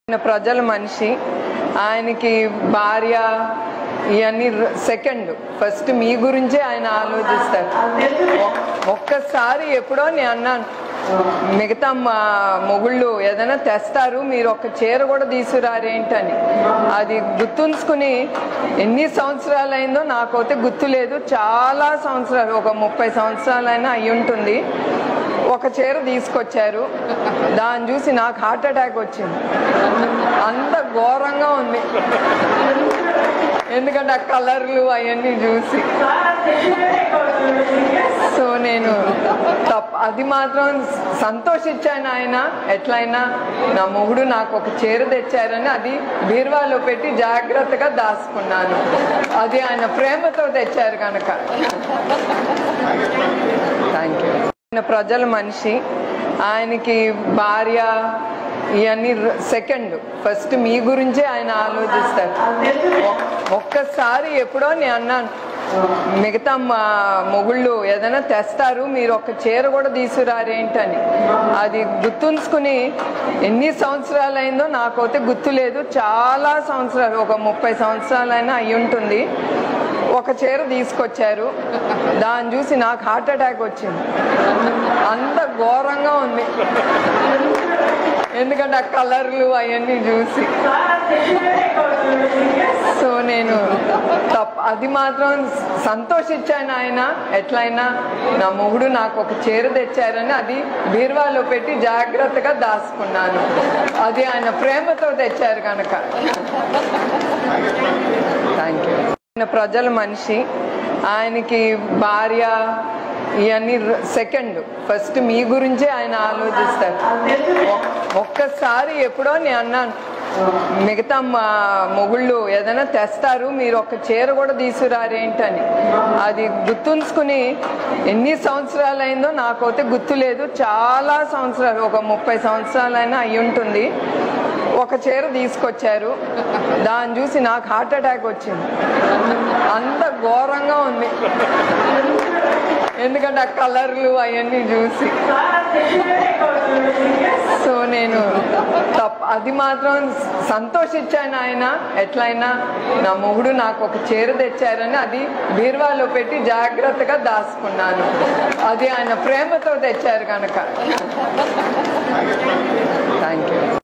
ఆయన ప్రజల మనిషి ఆయనకి భార్య ఇవన్నీ సెకండ్ ఫస్ట్ మీ గురించే ఆయన ఆలోచిస్తారు ఒక్- ఒక్కసారి ఎప్పుడో నేను అన్నాను మిగతా మా మొగుళ్ళు ఏదైనా తెస్తారు మీరు ఒక చీర కూడా తీసుకురారేంటని అది గుర్తుంచుకుని ఎన్ని సంవత్సరాలు అయిందో నాకైతే గుర్తులేదు చాలా సంవత్సరాలు ఒక ముప్పై సంవత్సరాలైనా అయి ఉంటుంది ఒక చీర తీసుకొచ్చారు దాన్ని చూసి నాకు హార్ట్ అటాక్ వచ్చింది అంత ఘోరంగా ఉంది ఎందుకంటే ఆ కలర్లు అవన్నీ చూసి సో నేను తప్ప అది మాత్రం సంతోషించాను ఆయన ఎట్లయినా నా మొగుడు నాకు ఒక చీర తెచ్చారని అది బీరువాలో పెట్టి జాగ్రత్తగా దాచుకున్నాను అది ఆయన ప్రేమతో తెచ్చారు కనుక థ్యాంక్ యూ ఆయన ప్రజల మనిషి ఆయనకి భార్య ఇవన్నీ సెకండ్ ఫస్ట్ మీ గురించే ఆయన ఆలోచిస్తారు ఒక్- ఒక్కసారి ఎప్పుడో నేను అన్నాను మిగతా మా మొగుళ్ళు ఏదైనా తెస్తారు మీరు ఒక చీర కూడా తీసుకురారేంటని అది గుర్తుంచుకుని ఎన్ని సంవత్సరాలు అయిందో నాకైతే గుర్తులేదు చాలా సంవత్సరాలు ఒక ముప్పై సంవత్సరాలైనా అయి ఉంటుంది ఒక చీర తీసుకొచ్చారు దాన్ని చూసి నాకు హార్ట్ అటాక్ వచ్చింది అంత ఘోరంగా ఉంది ఎందుకంటే ఆ కలర్లు అవన్నీ చూసి సో నేను తప్ప అది మాత్రం సంతోషించాను ఆయన ఎట్లయినా నా మొగుడు నాకు ఒక చీర తెచ్చారని అది బీరువాలో పెట్టి జాగ్రత్తగా దాచుకున్నాను అది ఆయన ప్రేమతో తెచ్చారు కనుక థ్యాంక్ యూ ఆయన ప్రజల మనిషి ఆయనకి భార్య ఇవన్నీ సెకండ్ ఫస్ట్ మీ గురించే ఆయన ఆలోచిస్తారు ఒక్- ఒక్కసారి ఎప్పుడో నేను అన్నాను మిగతా మా మొగుళ్ళు ఏదైనా తెస్తారు మీరు ఒక చీర కూడా తీసుకురారేంటని అది గుర్తుంచుకుని ఎన్ని సంవత్సరాలు అయిందో నాకైతే గుర్తులేదు చాలా సంవత్సరాలు ఒక ముప్పై సంవత్సరాలైనా అయి ఉంటుంది ఒక చీర తీసుకొచ్చారు దాన్ని చూసి నాకు హార్ట్ అటాక్ వచ్చింది అంత ఘోరంగా ఉంది ఎందుకంటే ఆ కలర్లు అవన్నీ చూసి సో నేను తప్ప అది మాత్రం సంతోషించాను ఆయన ఎట్లయినా నా మొగుడు నాకు ఒక చీర తెచ్చారని అది బీరువాలో పెట్టి జాగ్రత్తగా దాచుకున్నాను అది ఆయన ప్రేమతో తెచ్చారు కనుక థ్యాంక్ యూ